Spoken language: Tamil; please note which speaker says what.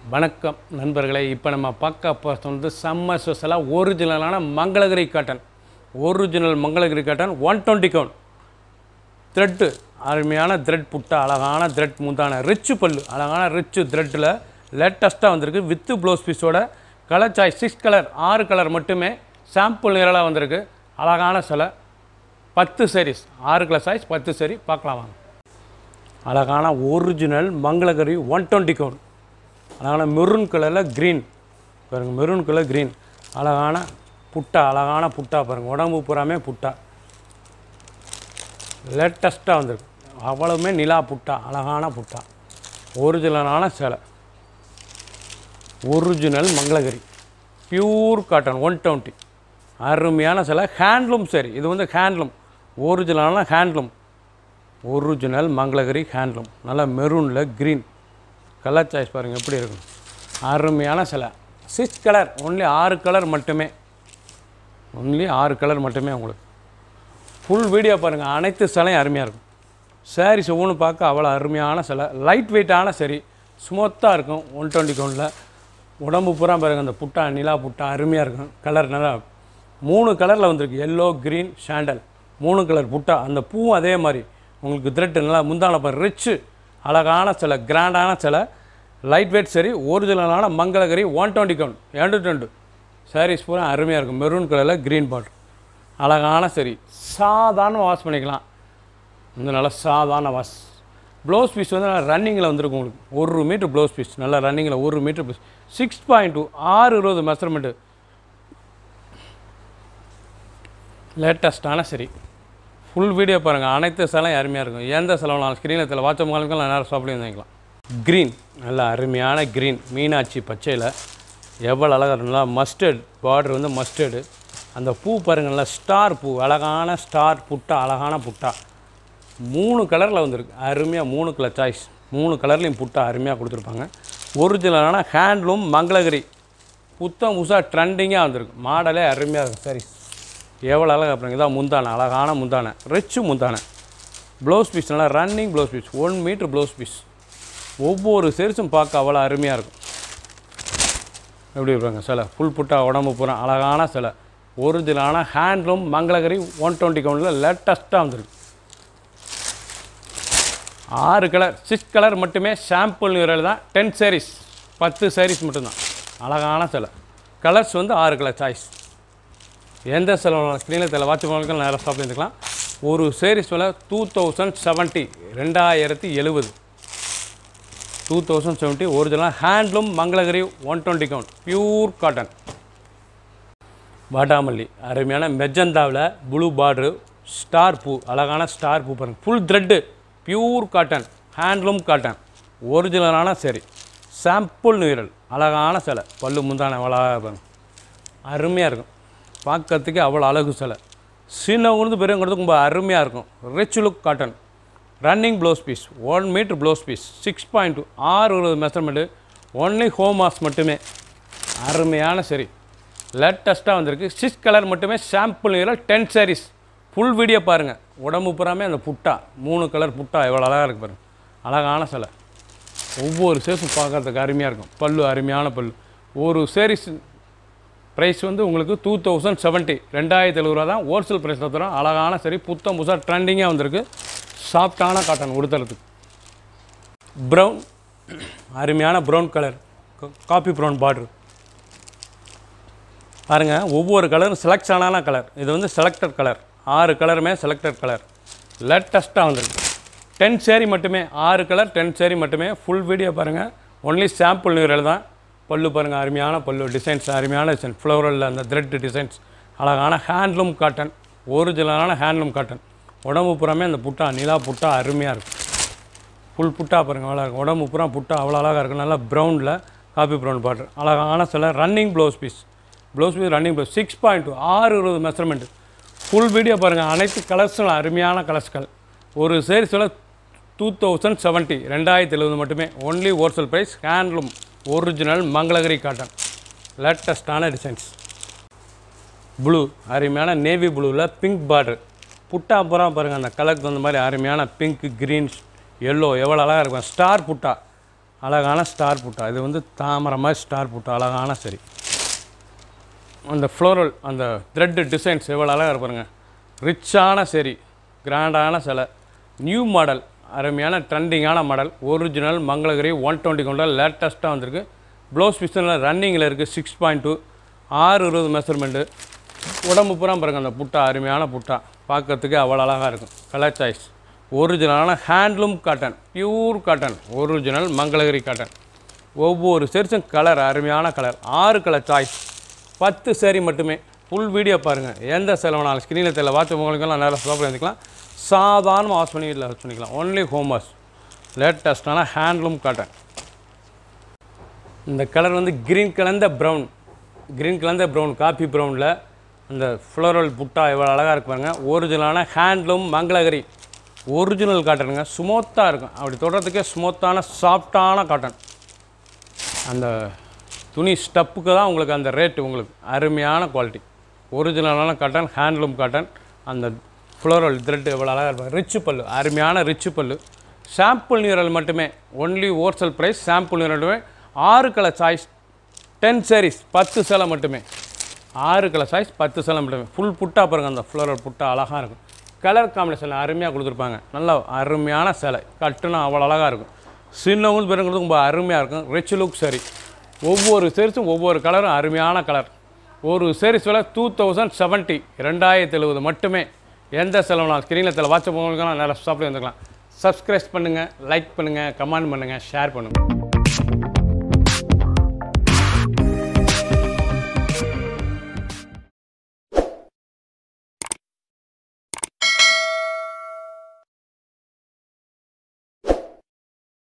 Speaker 1: வணக்கம் நண்பர்களே இப்போ நம்ம பார்க்க போகிறது வந்து செம்ம ஸ்பெஷலாக ஒரிஜினலான Mangalagiri cotton original Mangalagiri cotton one twenty count thread அருமையான த்ரெட் புட்டா அழகான த்ரெட் முந்தான ரிச்சு பல்லு அழகான ரிச்சு த்ரெட்டில் லேட்டஸ்ட்டாக வந்திருக்கு வித்து ப்ளவுஸ் பீஸோட கலர் சாய்ஸ் சிக்ஸ் கலர் ஆறு கலர் மட்டுமே சாம்பிள் நிரலாக வந்திருக்கு அழகான சிலை பத்து sarees ஆறு கலர் சாய்ஸ் பத்து சரி பார்க்கலாம் வாங்க அழகான original Mangalagiri one twenty count அழகான மெரூன் கலரில் க்ரீன் பாருங்க மெரூன் கலர் க்ரீன் அழகான புட்டா அழகான புட்டா பாருங்கள் உடம்பு பூராமே புட்டா லேட்டஸ்ட்டாக வந்திருக்கு அவ்வளவுமே நிலா புட்டா அழகான புட்டா ஒரிஜினலான சேலை original Mangalagiri pure cotton one twenty அருமையான சிலை ஹேண்ட்லூம் சரி இது வந்து ஹேண்ட்லூம் ஒரிஜினலான ஹேண்ட்லூம் ஒரிஜினல் மங்களகிரி ஹேண்ட்லூம் நல்லா மெரூனில் க்ரீன் கலர் சாய்ஸ் பாருங்கள் எப்படி இருக்கும் அருமையான சிலை சிக்ஸ் கலர் ஒன்லி ஆறு கலர் மட்டுமே ஒன்லி ஆறு கலர் மட்டுமே உங்களுக்கு ஃபுல் வீடியோ பாருங்கள் அனைத்து சிலையும் அருமையாக இருக்கும் சாரீஸ் ஒவ்வொன்று பார்க்க அவ்வளோ அருமையான சிலை லைட் வெயிட்டான சரி ஸ்மூத்தாக இருக்கும் ஒன் டுவெண்ட்டி கவுண்டில் உடம்பு பூரா பாருங்க அந்த புட்டா நிலா புட்டா அருமையாக இருக்கும் கலர் நல்லா மூணு கலரில் வந்திருக்கு எல்லோ க்ரீன் சாண்டல் மூணு கலர் புட்டா அந்த பூவும் அதே மாதிரி உங்களுக்கு த்ரெட்டு நல்லா முந்தான பாரு ரிச்சு அழகான சிலை கிராண்டான சிலை லைட் வெயிட் சரி ஒரிஜினலான மங்களகிரி ஒன் டுவெண்ட்டி கவுண்ட் ரெண்டு டுவெண்ட்டு சாரீஸ் பூரா அருமையாக இருக்கும் மெரூன் கலரில் க்ரீன் பாட்ரு அழகான சரி சாதாரண வாஷ் பண்ணிக்கலாம் இந்த நல்லா சாதாரண வாஷ் ப்ளவுஸ் பீஸ் வந்து நல்லா ரன்னிங்கில் வந்திருக்கும் உங்களுக்கு ஒரு மீட்ரு ப்ளவுஸ் பீஸ் நல்லா ரன்னிங்கில் ஒரு metre piece six point two ஆறு இருபது மெஷர்மெண்ட்டு லேட்டஸ்ட்டான சரி ஃபுல் வீடியோ பாருங்கள் அனைத்து சிலையும் அருமையாக இருக்கும் எந்த செலவுனாலும் ஸ்க்ரீனில் தெரியல வாட்ஸ்அப் காலுக்கு நேரம் ஷாப்லேயும் வாங்கிக்கலாம் க்ரீன் நல்ல அருமையான க்ரீன் மீனாட்சி பச்சையில் எவ்வளோ அழகாக இருக்கும் நல்லா மஸ்டர்ட் பார்டர் வந்து மஸ்டர்டு அந்த பூ பாருங்கள் நல்லா ஸ்டார் பூ அழகான ஸ்டார் புட்டா அழகான புட்டா மூணு கலரில் வந்திருக்கு அருமையாக மூணு கலர் சாய்ஸ் மூணு கலர்லேயும் புட்டா அருமையாக கொடுத்துருப்பாங்க ஒரிஜினலான ஹேண்ட்லூம் மங்களகிரி புத்தம் புதுசாக ட்ரெண்டிங்காக வந்திருக்கு மாடலே அருமையாக இருக்கும் சரி எவ்வளோ அழகாக பாருங்க இதான் முந்தானை அழகான முந்தானை ரிச்சு முந்தானை ப்ளவுஸ் பீஸ் நல்லா running blouse piece one metre blouse piece ஒவ்வொரு செரிச்சும் பார்க்க அவ்வளோ அருமையாக இருக்கும் எப்படி இருப்பாங்க சிலை ஃபுல் புட்டா உடம்பு பூரா அழகான சிலை ஒரிஜினலான ஹேண்ட்லூம் மங்களகிரி ஒன் டுவெண்ட்டி கவுண்டில் லேட்டஸ்ட்டாக வந்திருக்கு ஆறு கலர் சிக்ஸ் கலர் மட்டுமே சாம்பிள் நிறல் தான் டென் sarees பத்து sarees மட்டும்தான் அழகான சிலை கலர்ஸ் வந்து ஆறு கலர் சாய்ஸ் எந்த செலவு ஸ்க்ரீனில் தெரியல வாட்ச் பண்ணுறதுக்கு நேராக ஸ்டாப் இருந்துக்கலாம் ஒரு sarees விலை டூ தௌசண்ட் செவன்ட்டி ரெண்டாயிரத்தி எழுபது டூ தௌசண்ட் செவன்ட்டி ஒரிஜினலாக handloom Mangalagiri one twenty count pure cotton வாடாமல்லி அருமையான மெஜந்தாவில் ப்ளூ பார்டரு ஸ்டார் பூ அழகான ஸ்டார் பூ பாருங்கள் full thread pure cotton handloom cotton ஒரிஜினலான சரி சாம்பிள் நீரல் அழகான சிலை பல்லு முந்தான அழகாக பாருங்க அருமையாக இருக்கும் பார்க்கறதுக்கே அவ்வளோ அழகு சிலை சின்னவங்கிறது பெரியவங்கிறது ரொம்ப அருமையாக இருக்கும் rich look cotton running blouse piece one metre blouse piece six point two ஆறு இருபது மெஷர்மெண்ட்டு ஒன்லி ஹோம் மாஸ் மட்டுமே அருமையான சரி லேட்டஸ்ட்டாக வந்திருக்கு சிக்ஸ் கலர் மட்டுமே சாம்பிள் நிறம் டென் sarees ஃபுல் வீடியோ பாருங்கள் உடம்பு பூராமே அந்த புட்டா மூணு கலர் புட்டா எவ்வளோ அழகாக இருக்கு பாருங்க அழகான சிலை ஒவ்வொரு சேஸும் பார்க்கறதுக்கு அருமையாக இருக்கும் பல்லு அருமையான பல்லு ஒரு சேரீஸ் ப்ரைஸ் வந்து உங்களுக்கு டூ தௌசண்ட் செவன்ட்டி ரெண்டாயிரத்தி எழுபது ரூபா தான் ஹோல்சேல் ப்ரைஸில் தரோம் அழகான சரி புத்தம் புதுசாக ட்ரெண்டிங்காக வந்திருக்கு சாஃப்டான காட்டன் உடுத்துறதுக்கு ப்ரௌன் அருமையான brown colour coffee brown border பாருங்கள் ஒவ்வொரு கலரும் செலக்ட் ஆனான கலர் இது வந்து செலக்டட் கலர் ஆறு கலருமே செலக்டட் கலர் லேட்டஸ்ட்டாக வந்திருக்கு டென் சேரீ மட்டுமே ஆறு கலர் டென் சேரீ மட்டுமே ஃபுல் வீடியோ பாருங்கள் ஒன்லி சாம்பிள் நியூரல் தான் பல்லு பாருங்கள் அருமையான பல்லு டிசைன்ஸ் அருமையான டிசைன் ஃப்ளவரில் அந்த த்ரெட் டிசைன்ஸ் அழகான ஹேண்ட்லூம் காட்டன் ஒரிஜினலான ஹேண்ட்லூம் காட்டன் உடம்பு புறாமே அந்த புட்டா நிலா புட்டா அருமையாக இருக்கும் ஃபுல் புட்டா பாருங்கள் அழகாக இருக்கும் உடம்பு பூரா புட்டா அவ்வளோ அழகாக இருக்கும் நல்லா ப்ரௌனில் காப்பி ப்ரௌன் பார்டர் அழகான சில running blouse piece blouse piece running blouse six point two ஆறு இருபது மெஷர்மெண்ட் ஃபுல் வீடியோ பாருங்கள் அனைத்து கலர்ஸும் அருமையான கலர்ஸ்கள் ஒரு சேரீஸில் டூ தௌசண்ட் செவன்ட்டி ரெண்டாயிரத்தி எழுபது மட்டுமே only wholesale price handloom original Mangalagiri cotton லேட்டஸ்டான டிசைன்ஸ் ப்ளூ அருமையான நேவி ப்ளூவில் பிங்க் பார்டர் புட்டா பூரா பாருங்கள் அந்த கலருக்கு தகுந்த மாதிரி அருமையான பிங்க் க்ரீன் எல்லோ எவ்வளோ அழகாக இருக்கும் ஸ்டார் புட்டா அழகான ஸ்டார் புட்டா இது வந்து தாமரை மாதிரி ஸ்டார் புட்டா அழகான சரி அந்த ஃப்ளோரல் அந்த த்ரெட்டு டிசைன்ஸ் எவ்வளோ அழகாக இருப்பாருங்க ரிச்சான சரி கிராண்டான சிலை நியூ மாடல் அருமையான ட்ரெண்டிங்கான model original Mangalagiri one twenty கொண்ட லேட்டஸ்ட்டாக வந்திருக்கு ப்ளவுஸ் பிஸ்டனில் ரன்னிங்கில் இருக்குது சிக்ஸ் பாயிண்ட் டூ ஆறு இருபது மெஷர்மெண்ட்டு உடம்பு பூரா பாருங்க அந்த புட்டா அருமையான புட்டா பார்க்கறதுக்கு அவ்வளோ அழகாக இருக்கும் கலர் சாய்ஸ் ஒரிஜினலான handloom cotton pure cotton original Mangalagiri cotton ஒவ்வொரு செரிச்சும் கலர் அருமையான கலர் ஆறு கலர் சாய்ஸ் பத்து சேரீ மட்டுமே ஃபுல் வீடியோ பாருங்கள் எந்த செலவுனாலும் ஸ்க்ரீனில் தெரியல வாட்ச் உங்களுக்கெல்லாம் நேரம் ஸ்டாப் பண்ணிக்கலாம் சாதாரண வாஷ் பண்ணி வீட்டில் வாஷ் பண்ணிக்கலாம் ஒன்லி ஹோம் வாஷ் லேட்டஸ்டான ஹேண்ட்லூம் காட்டன் இந்த கலர் வந்து க்ரீன் கலந்த ப்ரௌன் க்ரீன் கலந்த ப்ரௌன் காபி ப்ரௌனில் அந்த ஃப்ளோரல் புட்டா எவ்வளோ அழகாக இருக்கு பாருங்க ஒரிஜினலான ஹேண்ட்லூம் மங்களகிரி ஒரிஜினல் காட்டனுங்க ஸ்மூத்தாக இருக்கும் அப்படி தொடுறதுக்கே ஸ்மூத்தான சாஃப்டான காட்டன் அந்த துணி ஸ்டப்புக்கு தான் உங்களுக்கு அந்த ரேட்டு உங்களுக்கு அருமையான குவாலிட்டி ஒரிஜினலான காட்டன் ஹேண்ட்லூம் காட்டன் அந்த ஃப்ளோரல் த்ரெட் எவ்வளோ அழகாக இருப்பாங்க ரிச்சு பல்லு அருமையான ரிச்சு பல்லு சாம்பிள் நியூரல் மட்டுமே ஒன்லி ஹோல்சேல் ப்ரைஸ் சாம்பிள் நியூரல் மட்டுமே ஆறு கலர் சாய்ஸ் டென் sarees பத்து சேலை மட்டுமே ஆறு கலர் சாய்ஸ் பத்து சேலை மட்டுமே ஃபுல் புட்டா பாருங்க அந்த ஃப்ளோரல் புட்டா அழகாக இருக்கும் கலர் காம்பினேஷன் அருமையாக கொடுத்துருப்பாங்க நல்ல அருமையான சேலை கட்டுனா அவ்வளோ அழகாக இருக்கும் சின்னவங்களும் பெருங்கிறதுக்கு ரொம்ப அருமையாக இருக்கும் ரிச் லுக் சரி ஒவ்வொரு சேரிஸும் ஒவ்வொரு கலரும் அருமையான கலர் ஒரு சேரீஸ் விலை டூ தௌசண்ட் செவன்ட்டி ரெண்டாயிரத்தி எழுபது மட்டுமே எந்த செலவுனா ஸ்க்ரீனில் தெல வாட்ஸ்அப் உங்களுக்கு நேரம் ஷாப்பில் வந்துக்கலாம் சப்ஸ்கிரைப் பண்ணுங்கள் லைக் பண்ணுங்கள் கமெண்ட் பண்ணுங்கள் ஷேர் பண்ணுங்கள்